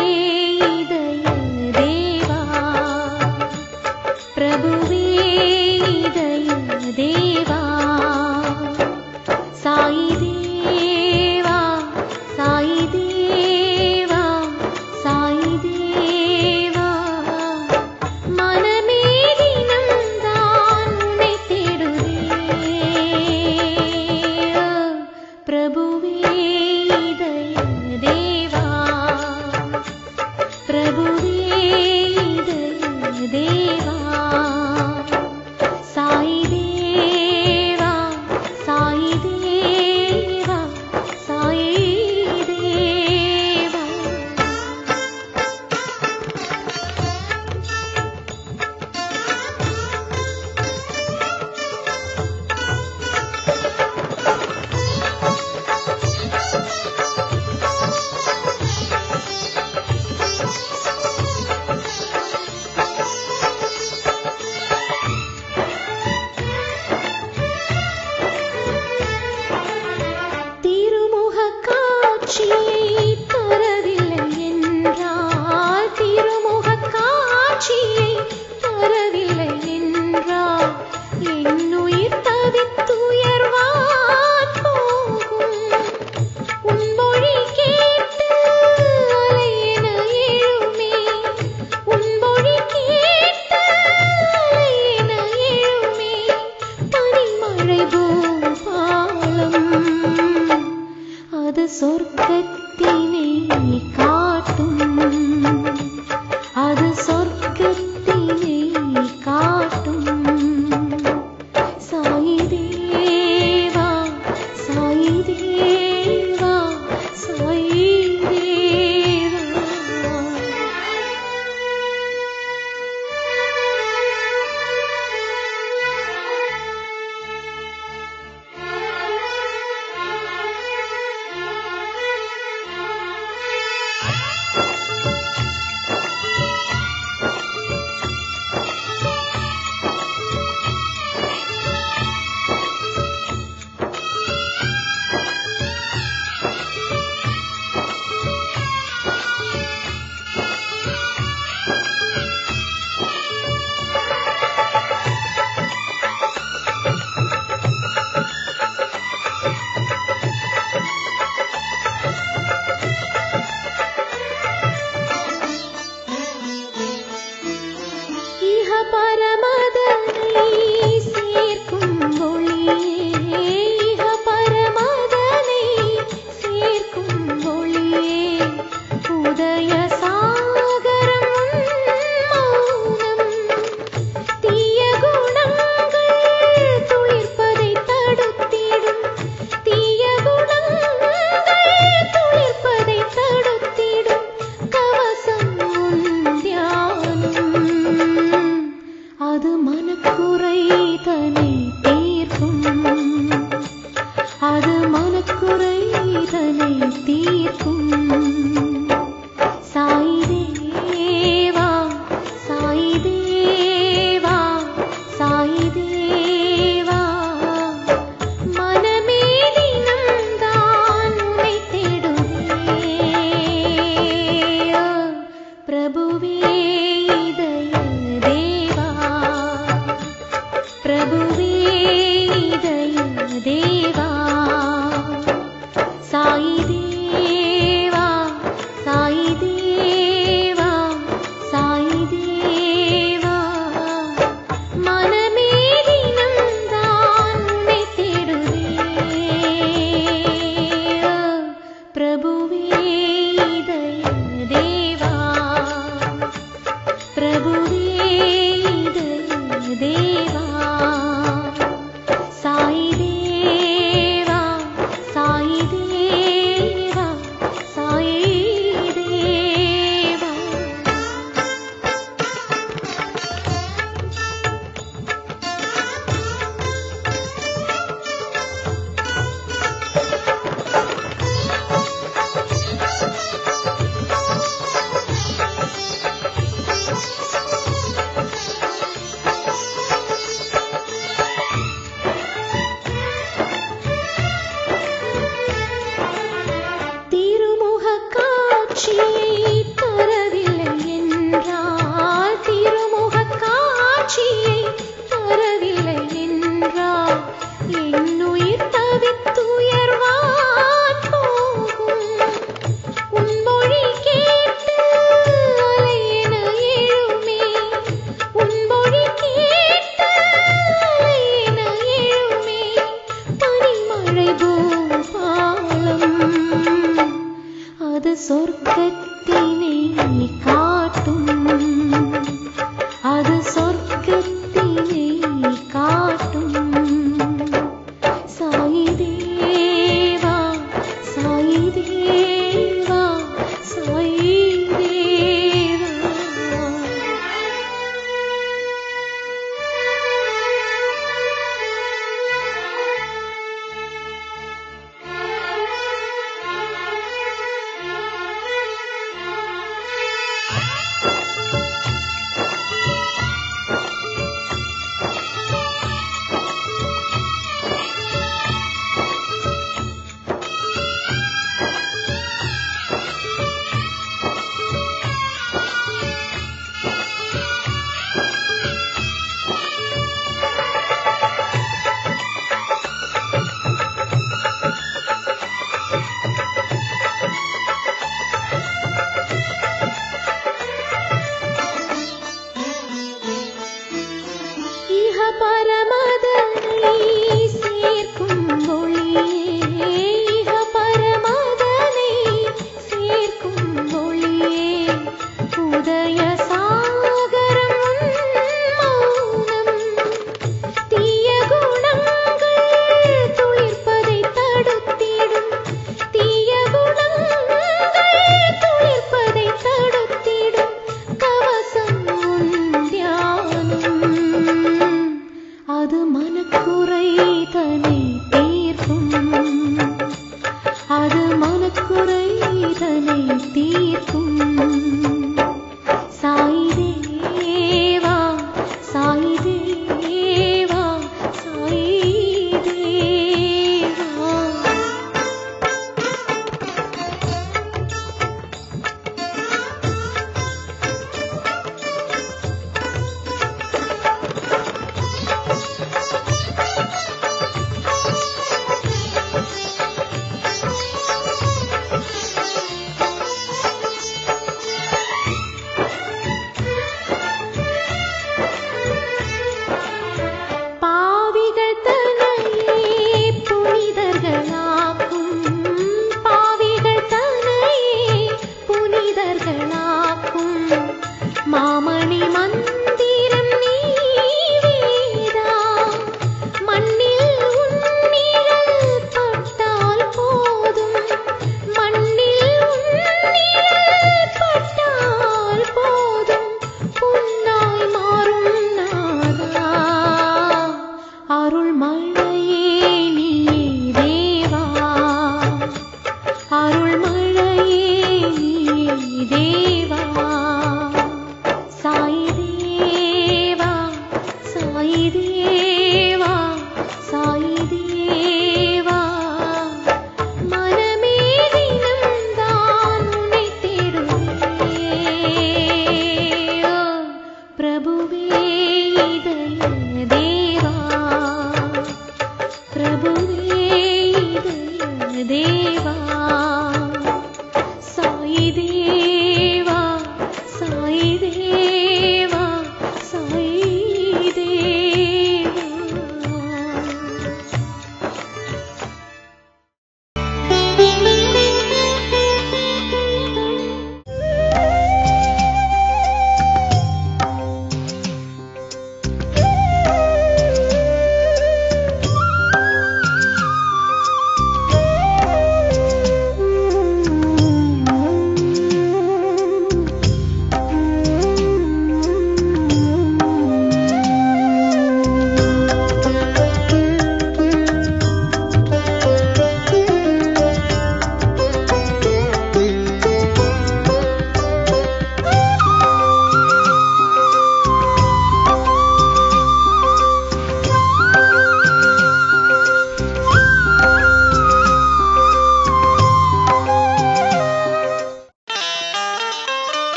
இதய தேவா பிரபுவே இதய தேவா சாயி தேவா சாயி தேவா சாயி தேவா மனமே தினம்தான் உன்னை தேடுதே பிரபுவே இதய தேவா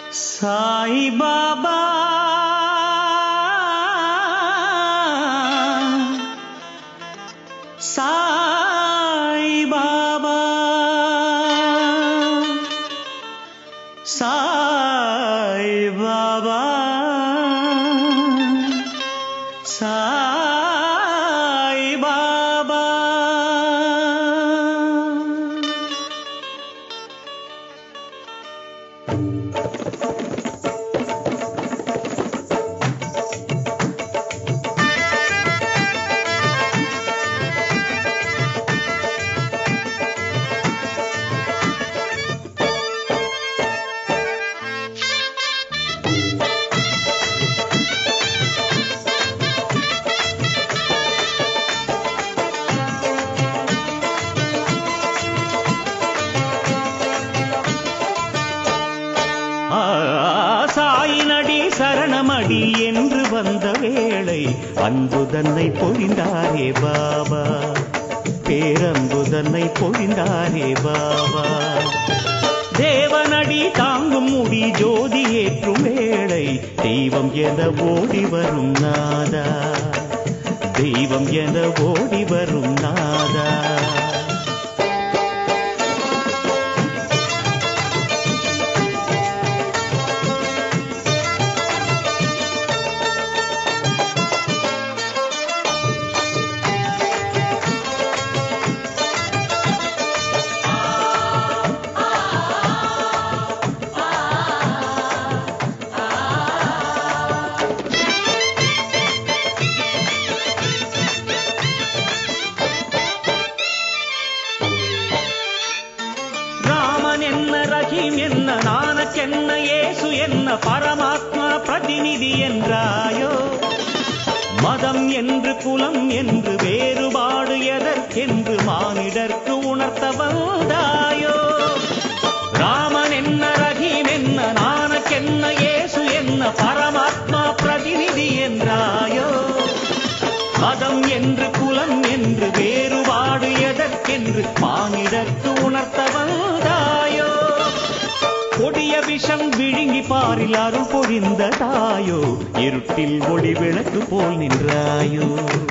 சாய் பாபா சாய் பாபா சாய் பாபா சாய் பாபா ஆ, சாயினடி சரணமடி என்று வந்த வேளை அன்பு தன்னை பொழிந்தாரே பாபா பேரன்பு தன்னை பொழிந்தாரே பாபா தேவனடி தாங்கும் முடி ஜோதி ஏற்றும் வேளை தெய்வம் என ஓடி வரும் நாதா தெய்வம் என ஓடி வரும் நாதா ராமன் என்ன ரஹீம் என்ன நானக்கென்ன இயேசு என்ன பரமாத்மா பிரதிநிதி என்றாயோ மதம் என்று குலம் என்று வேறுபாடு எதற்கென்று மானிடர்க்கு உணர்த்த வந்தாயோ ராமன் என்ன ரஹீம் என்ன நானக்கென்ன இயேசு என்ன பரமாத்மா பிரதிநிதி என்றாயோ மதம் என்று குலம் என்று வேறுபாடு எதற்கென்று மானிடர்க்கு உணர்த்த வந்தாயோ கொடிய விஷம் விழுங்கி பாரில் அருள் பொழிந்த தாயோ இருட்டில் ஒளி விளக்கு போல் நின்றாயோ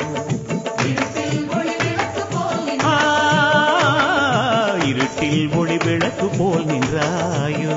ஆ, இருட்டில் ஒளி விளக்கு போல் நின்றாயோ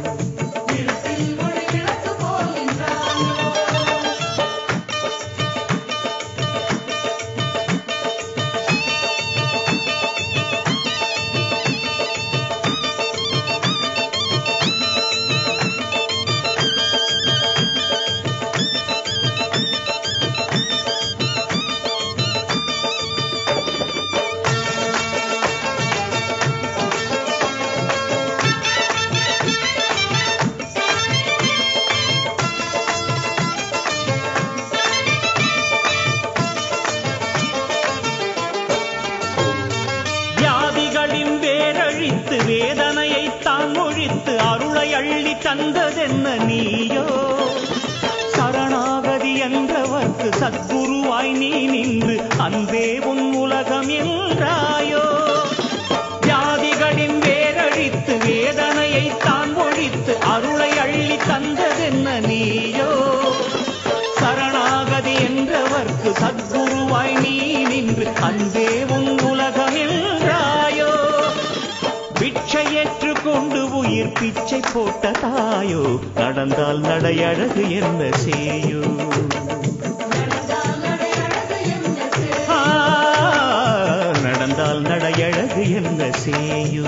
வியாதிகளின் வேரழித்து வேதனையை தான் ஒழித்து அருளை அள்ளி தந்ததென்ன நீயோ சரணாகதி என்றவர்க்கு சத்குருவாய் நீ நின்று அன்பே உன் உலகம் என்றாயோ வியாதிகளின் வேரழித்து வேதனையை தான் ஒழித்து அருளை அள்ளி தந்ததென்ன நீயோ சரணாகதி என்றவர்க்கு சத்குருவாய் நீ நின்று அன்பே உன் உலகம் என்றாயோ பிச்சை ஏற்றுக்கொண்டு உயிர் பிச்சை போட்ட தாயோ நடந்தால் நடையழகு என்ன செய்யோ ஆ, நடந்தால் நடையழகு என்ன செய்யோ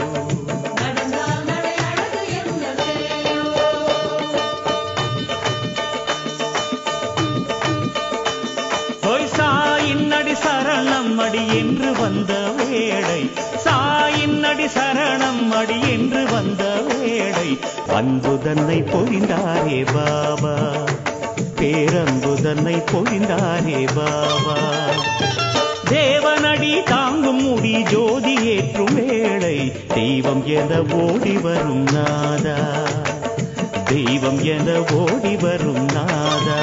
ஹோய் சாயின் அடி சரணம் அடி என்று வந்த வேளை சாயின் அடி சரணம் அடி என்று வந்த வேளை அன்பு தன்னை பொழிந்தாரே பாபா பேரன்பு தன்னை பொழிந்தாரே பாபா தேவனடி தாங்கும் முடி ஜோதி ஏற்றும் வேளை தெய்வம் என ஓடி வரும் நாதா தெய்வம் என ஓடி வரும் நாதா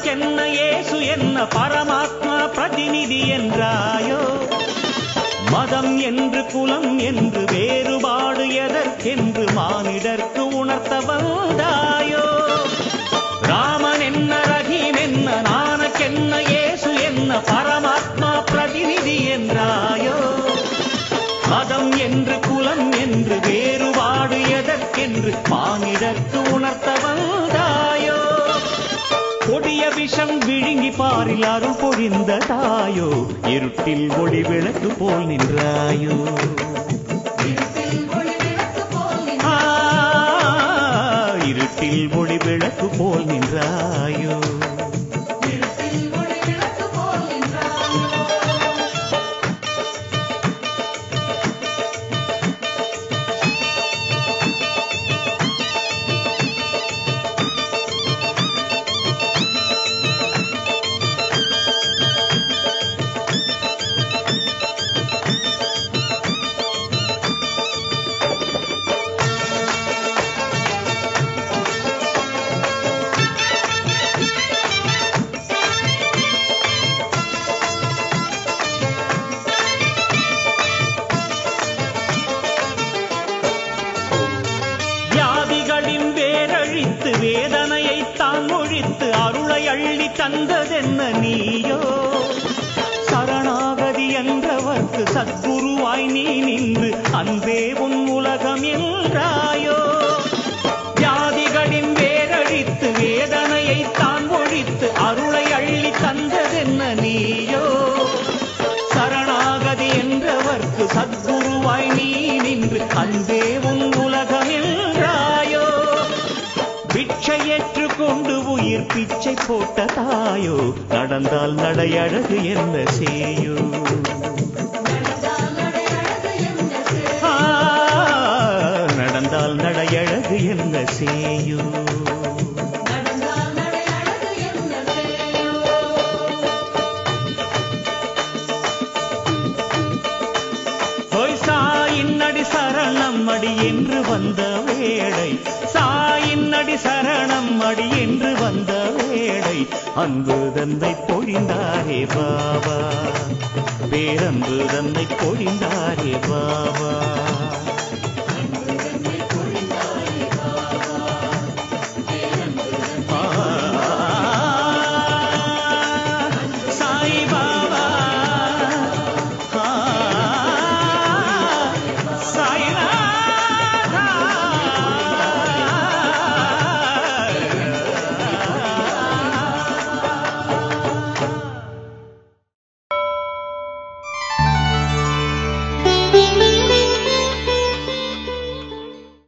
நானக்கென்ன ஏசு என்ன பரமாத்மா பிரதிநிதி என்றாயோ மதம் என்று குலம் என்று வேறுபாடு எதற்கென்று மானிடர்க்கு உணர்த்த வந்தாயோ ராமன் என்ன ரஹீம் என்ன நானக்கென்ன ஏசு என்ன பரமாத்மா பிரதிநிதி என்றாயோ மதம் என்று குலம் என்று வேறுபாடு எதற்கென்று மானிடர்க்கு உணர்த்த வந்தாயோ கொடிய விஷம் விழுங்கி பாரில் அருள் பொழிந்த தாயோ இருட்டில் ஒளி விளக்கு போல் நின்றாயோ ஆ, இருட்டில் ஒளி விளக்கு போல் நின்றாயோ வியாதிகளின் வேரழித்து வேதனையை தான் ஒழித்து அருளை அள்ளி தந்ததென்ன நீயோ சரணாகதி என்றவர்க்கு சத்குருவாய் நீ நின்று அன்பே உன் உலகம் என்றாயோ வியாதிகளின் வேரழித்து வேதனையை தான் ஒழித்து அருளை அள்ளி தந்ததென்ன நீயோ சரணாகதி என்றவர்க்கு சத்குருவாய் நீ நின்று அன்பே உன் உலகம் என்றாயோ பிச்சை ஏற்றுக்கொண்டு உயிர் பிச்சை போட்ட தாயோ நடந்தால் நடையழகு என்ன செய்யோ ஆ, நடந்தால் நடையழகு என்ன செய்யோ போய் சாயின் அடி சரணம் அடி என்று வந்த வேளை சாயின் அடி சரணம் அடி என்று வந்த வேளை அன்பு தந்தை பொழிந்தாரே பாபா பேரன்பு தந்தை பொழிந்தாரே பாபா